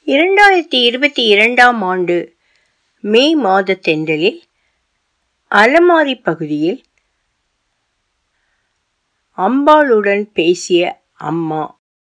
இரண்டாயிரத்தி இருபத்தி இரண்டாம் ஆண்டு மே மாத தென்றலில் அலமாரி பகுதியில் அம்பாளுடன் பேசிய அம்மா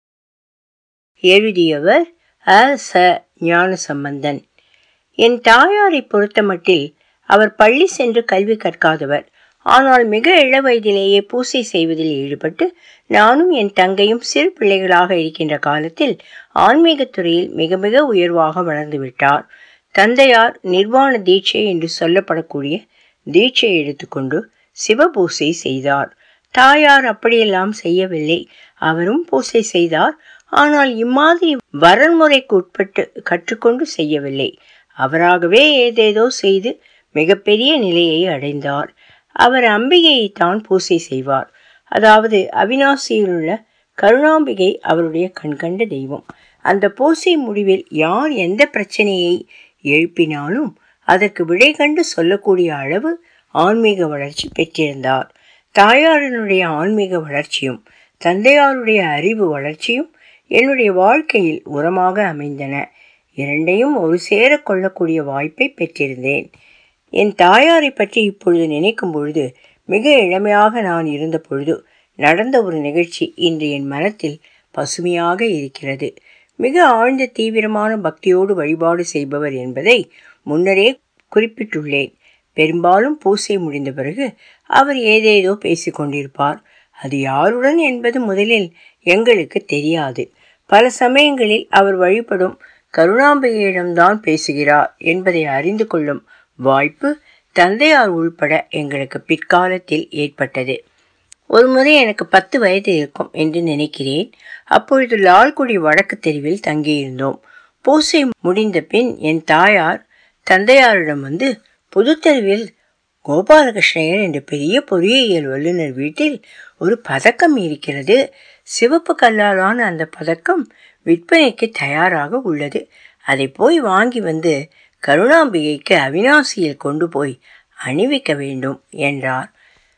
எழுதியவர் அ ச ஞானசம்பந்தன் என் தாயாரை பொறுத்தமட்டில் அவர் பள்ளி சென்று கல்வி கற்காதவர் ஆனால் மிக இள வயதிலேயே பூசை செய்வதில் ஈடுபட்டு நானும் என் தங்கையும் சிறு பிள்ளைகளாக இருக்கின்ற காலத்தில் ஆன்மீகத் துறையில் மிக மிக உயர்வாக வளர்ந்து விட்டார் தந்தையார் நிர்வாண தீட்சை என்று சொல்லப்படக்கூடிய தீட்சை எடுத்துக்கொண்டு சிவபூசை செய்தார் தாயார் அப்படியெல்லாம் செய்யவில்லை அவரும் பூசை செய்தார் ஆனால் இம்மாதிரி வரன்முறைக்கு உட்பட்டு கற்றுக்கொண்டு செய்யவில்லை அவராகவே ஏதேதோ செய்து மிகப்பெரிய நிலையை அடைந்தார் அவர் அம்பிகையை தான் பூசை செய்வார் அதாவது அவினாசியில் உள்ள கருணாம்பிகை அவருடைய கண்கண்ட தெய்வம் அந்த பூசை முடிவில் யார் எந்த பிரச்சனையை எழுப்பினாலும் அதற்கு விடை கண்டு சொல்லக்கூடிய அளவு ஆன்மீக வளர்ச்சி பெற்றிருந்தார் தாயாரினுடைய ஆன்மீக வளர்ச்சியும் தந்தையாருடைய அறிவு வளர்ச்சியும் என்னுடைய வாழ்க்கையில் உரமாக அமைந்தன இரண்டையும் ஒரு சேர கொள்ளக்கூடிய வாய்ப்பை பெற்றிருந்தேன் என் தாயாரை பற்றி இப்பொழுது நினைக்கும் பொழுது மிக இளமையாக நான் இருந்த பொழுது நடந்த ஒரு நிகழ்ச்சி இன்று என் மனத்தில் பசுமையாக இருக்கிறது மிக ஆழ்ந்த தீவிரமான பக்தியோடு வழிபாடு செய்பவர் என்பதை முன்னரே குறிப்பிட்டுள்ளேன் பெரும்பாலும் பூசை முடிந்த பிறகு அவர் ஏதேதோ பேசிக்கொண்டிருப்பார் அது யாருடன் என்பது முதலில் எங்களுக்கு தெரியாது பல சமயங்களில் அவர் வழிபடும் கருணாம்பிகையிடம்தான் பேசுகிறார் என்பதை அறிந்து கொள்ளும் வாய்ப்பு தந்தையார் உள்பட எங்களுக்கு பிற்காலத்தில் ஏற்பட்டது ஒரு முறை எனக்கு பத்து வயது இருக்கும் என்று நினைக்கிறேன் அப்பொழுது லால்குடி வடக்கு தெருவில் தங்கியிருந்தோம் பூசை முடிந்த பின் என் தாயார் தந்தையாரிடம் வந்து புதுத்தெருவில் கோபாலகிருஷ்ணயர் என்ற பெரிய பொறியியல் வல்லுநர் வீட்டில் ஒரு பதக்கம் இருக்கிறது சிவப்பு கல்லாலான அந்த பதக்கம் விற்பனைக்கு தயாராக உள்ளது அதை போய் வாங்கி வந்து கருணாம்பிகைக்கு அவினாசியில் கொண்டு போய் அணிவிக்க வேண்டும் என்றார்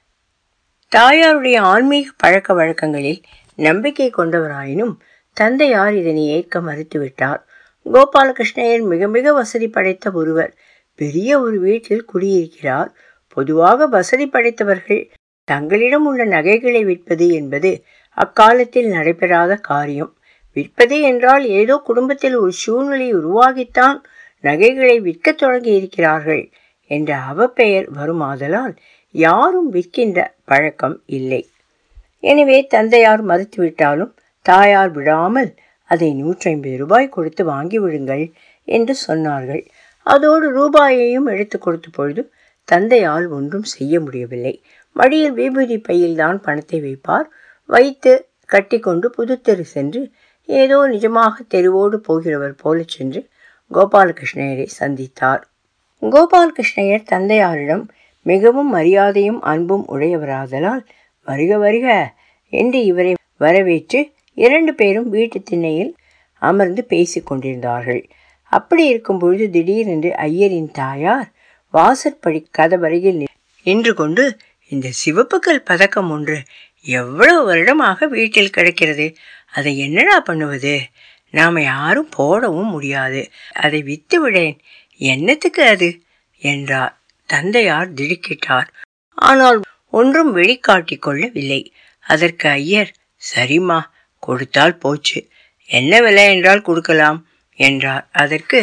தாயாருடைய ஆன்மீக பழக்க வழக்கங்களில் நம்பிக்கை கொண்டவராயினும் தந்தையார் இதனை ஏற்க மறுத்துவிட்டார் கோபாலகிருஷ்ணயர் மிக மிக வசதி படைத்த ஒருவர் பெரிய ஒரு வீட்டில் குடியிருக்கிறார் பொதுவாக வசதி படைத்தவர்கள் தங்களிடம் உள்ள நகைகளை விற்பது என்பது அக்காலத்தில் நடைபெறாத காரியம் விற்பது என்றால் ஏதோ குடும்பத்தில் ஒரு சூழ்நிலை உருவாகித்தான் நகைகளை விற்கத் தொடங்கி இருக்கிறார்கள் என்ற அவப்பெயர் வருமாதலால் யாரும் விற்கின்ற பழக்கம் இல்லை எனவே தந்தையார் மறுத்துவிட்டாலும் தாயார் விடாமல் அதை நூற்றி ஐம்பது ரூபாய் கொடுத்து வாங்கி விடுங்கள் என்று சொன்னார்கள் அதோடு ரூபாயையும் எடுத்து கொடுத்த பொழுது தந்தையால் ஒன்றும் செய்ய முடியவில்லை மடியில் விபூதி பையில்தான் பணத்தை வைப்பார் வைத்து கட்டிக்கொண்டு புதுத்தெரு சென்று ஏதோ நிஜமாக தெருவோடு போகிறவர் போல சென்று கோபாலகிருஷ்ணயரை சந்தித்தார் கோபாலகிருஷ்ணயர் தந்தையாரிடம் மிகவும் மரியாதையும் அன்பும் உடையவராதலால் வருக வருக என்று இவரை வரவேற்று இரண்டு பேரும் வீட்டு திண்ணையில் அமர்ந்து பேசிக் கொண்டிருந்தார்கள் அப்படி இருக்கும் பொழுது திடீரென்று ஐயரின் தாயார் வாசற்படி கதவருகில் நின்று கொண்டு இந்த சிவப்புக்கல் பதக்கம் ஒன்று எவ்வளவு வருடமாக வீட்டில் கிடக்கிறது அதை என்னடா பண்ணுவது நாம யாரும் போடவும் முடியாது அதை வித்து விடேன் என்னத்துக்கு அது என்றார் தந்தையார் திடுக்கிட்டார் ஆனால் ஒன்றும் வெளிக்காட்டிக் கொள்ளவில்லை அதற்கு ஐயர் சரிம்மா கொடுத்தால் போச்சு என்ன விலை என்றால் கொடுக்கலாம் என்றார் அதற்கு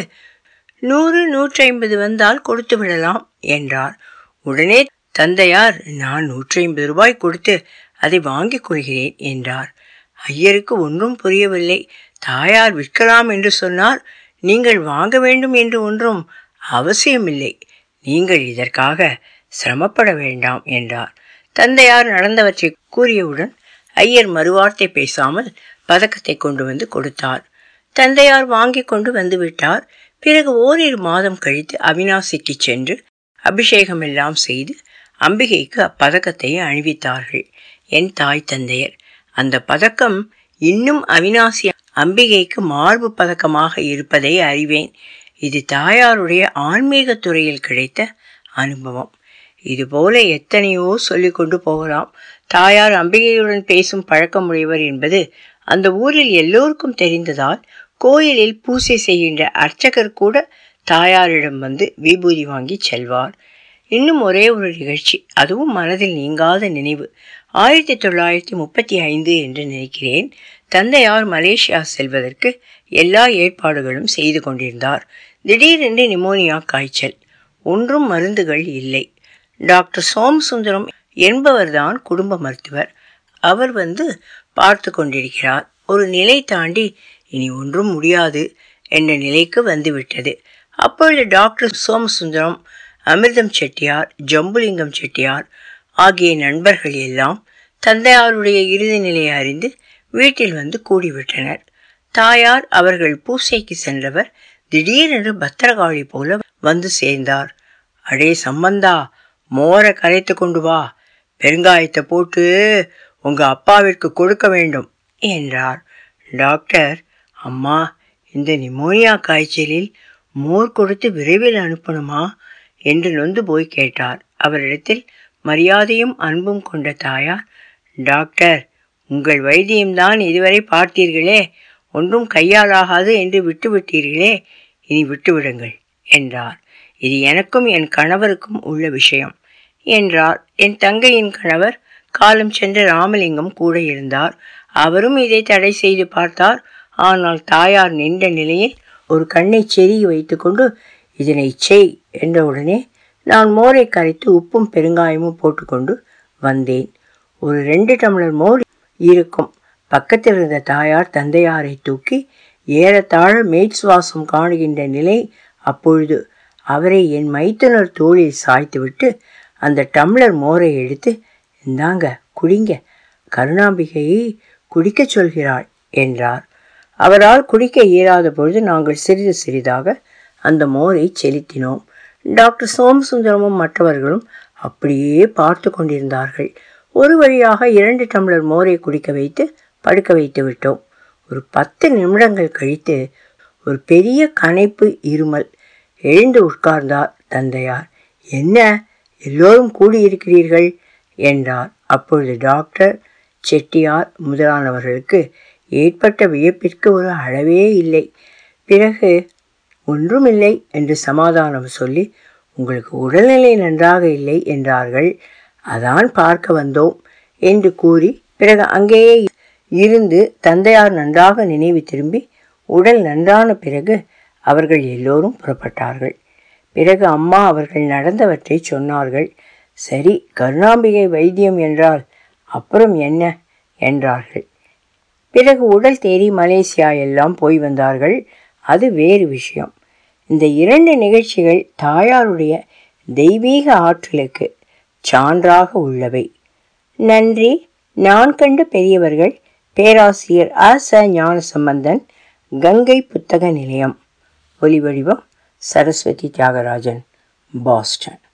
நூறு நூற்றி ஐம்பது வந்தால் கொடுத்து விடலாம் என்றார் உடனே தந்தையார் நான் நூற்றி ஐம்பது ரூபாய் கொடுத்து அதை வாங்கிக் கொள்கிறேன் என்றார் ஐயருக்கு ஒன்றும் புரியவில்லை தாயார் விற்கலாம் என்று சொன்னார் நீங்கள் வாங்க வேண்டும் என்று ஒன்றும் அவசியமில்லை நீங்கள் இதற்காக சிரமப்பட வேண்டாம் என்றார் தந்தையார் நடந்தவற்றை கூறியவுடன் ஐயர் மறுவார்த்தை பேசாமல் பதக்கத்தை கொண்டு வந்து கொடுத்தார் தந்தையார் வாங்கி கொண்டு வந்து விட்டார் பிறகு ஓரிரு மாதம் கழித்து அவினாசிக்கு சென்று அபிஷேகம் எல்லாம் செய்து அம்பிகைக்கு அப்பதக்கத்தை அணிவித்தார்கள் என் தாய் தந்தையர் அந்த பதக்கம் இன்னும் அவினாசி அம்பிகைக்கு மார்பு பதக்கமாக இருப்பதை அறிவேன் இது தாயாருடைய ஆன்மீக துறையில் கிடைத்த அனுபவம் இதுபோல எத்தனையோ சொல்லிக் கொண்டு போகலாம் தாயார் அம்பிகையுடன் பேசும் பழக்கமுடையவர் என்பது அந்த ஊரில் எல்லோருக்கும் தெரிந்ததால் கோயிலில் பூசை செய்கின்ற அர்ச்சகர் கூட தாயாரிடம் வந்து விபூதி வாங்கி செல்வார் இன்னும் ஒரே ஒரு நிகழ்ச்சி அதுவும் மனதில் நீங்காத நினைவு ஆயிரத்தி தொள்ளாயிரத்தி முப்பத்தி ஐந்து என்று நினைக்கிறேன் தந்தையார் மலேசியா செல்வதற்கு எல்லா ஏற்பாடுகளும் செய்து கொண்டிருந்தார் திடீரென்று நிமோனியா காய்ச்சல் ஒன்றும் மருந்துகள் இல்லை டாக்டர் சோமசுந்தரம் என்பவர்தான் குடும்ப மருத்துவர் அவர் வந்து பார்த்து கொண்டிருக்கிறார் ஒரு நிலை தாண்டி இனி ஒன்றும் முடியாது என்ற நிலைக்கு வந்துவிட்டது அப்பொழுது டாக்டர் சோமசுந்தரம் அமிர்தம் செட்டியார் ஜம்புலிங்கம் செட்டியார் ஆகிய நண்பர்கள் எல்லாம் தந்தையாருடைய இறுதி நிலையை அறிந்து வீட்டில் வந்து கூடிவிட்டனர் தாயார் அவர்கள் பூசைக்கு சென்றவர் திடீரென்று பத்திரகாளி போல வந்து சேர்ந்தார் அடே சம்பந்தா மோரை கரைத்து கொண்டு வா பெருங்காயத்தை போட்டு உங்க அப்பாவிற்கு கொடுக்க வேண்டும் என்றார் டாக்டர் அம்மா இந்த நிமோனியா காய்ச்சலில் மோர் கொடுத்து விரைவில் அனுப்பணுமா என்று நொந்து போய் கேட்டார் அவரிடத்தில் மரியாதையும் அன்பும் கொண்ட தாயார் டாக்டர் உங்கள் வைத்தியம்தான் இதுவரை பார்த்தீர்களே ஒன்றும் கையாலாகாது என்று விட்டுவிட்டீர்களே இனி விட்டுவிடுங்கள் என்றார் இது எனக்கும் என் கணவருக்கும் உள்ள விஷயம் என்றார் என் தங்கையின் கணவர் காலம் சென்ற ராமலிங்கம் கூட இருந்தார் அவரும் இதை தடை செய்து பார்த்தார் ஆனால் தாயார் நின்ற நிலையில் ஒரு கண்ணை செருகி வைத்துக்கொண்டு இதனை செய் என்றவுடனே நான் மோரை கரைத்து உப்பும் பெருங்காயமும் போட்டுக்கொண்டு வந்தேன் ஒரு ரெண்டு டம்ளர் மோர் இருக்கும் பக்கத்தில் இருந்த தாயார் தந்தையாரை தூக்கி ஏறத்தாழ மேய்ச்சுவாசம் காணுகின்ற நிலை அப்பொழுது அவரை என் மைத்துனர் தோளில் சாய்த்துவிட்டு அந்த டம்ளர் மோரை எடுத்து இந்தாங்க குடிங்க கருணாம்பிகையை குடிக்கச் சொல்கிறாள் என்றார் அவரால் குடிக்க இயலாத பொழுது நாங்கள் சிறிது சிறிதாக அந்த மோரை செலுத்தினோம் டாக்டர் சோமசுந்தரமும் மற்றவர்களும் அப்படியே பார்த்து கொண்டிருந்தார்கள் ஒரு வழியாக இரண்டு டம்ளர் மோரை குடிக்க வைத்து படுக்க வைத்து விட்டோம் ஒரு பத்து நிமிடங்கள் கழித்து ஒரு பெரிய கனைப்பு இருமல் எழுந்து உட்கார்ந்தார் தந்தையார் என்ன எல்லோரும் கூடியிருக்கிறீர்கள் என்றார் அப்பொழுது டாக்டர் செட்டியார் முதலானவர்களுக்கு ஏற்பட்ட வியப்பிற்கு ஒரு அளவே இல்லை பிறகு ஒன்றுமில்லை என்று சமாதானம் சொல்லி உங்களுக்கு உடல்நிலை நன்றாக இல்லை என்றார்கள் அதான் பார்க்க வந்தோம் என்று கூறி பிறகு அங்கேயே இருந்து தந்தையார் நன்றாக நினைவு திரும்பி உடல் நன்றான பிறகு அவர்கள் எல்லோரும் புறப்பட்டார்கள் பிறகு அம்மா அவர்கள் நடந்தவற்றை சொன்னார்கள் சரி கருணாம்பிகை வைத்தியம் என்றால் அப்புறம் என்ன என்றார்கள் பிறகு உடல் தேறி மலேசியா எல்லாம் போய் வந்தார்கள் அது வேறு விஷயம் இந்த இரண்டு நிகழ்ச்சிகள் தாயாருடைய தெய்வீக ஆற்றலுக்கு சான்றாக உள்ளவை நன்றி நான் கண்ட பெரியவர்கள் பேராசிரியர் அ ச ஞானசம்பந்தன் கங்கை புத்தக நிலையம் ஒலிவடிவம் சரஸ்வதி தியாகராஜன் பாஸ்டன்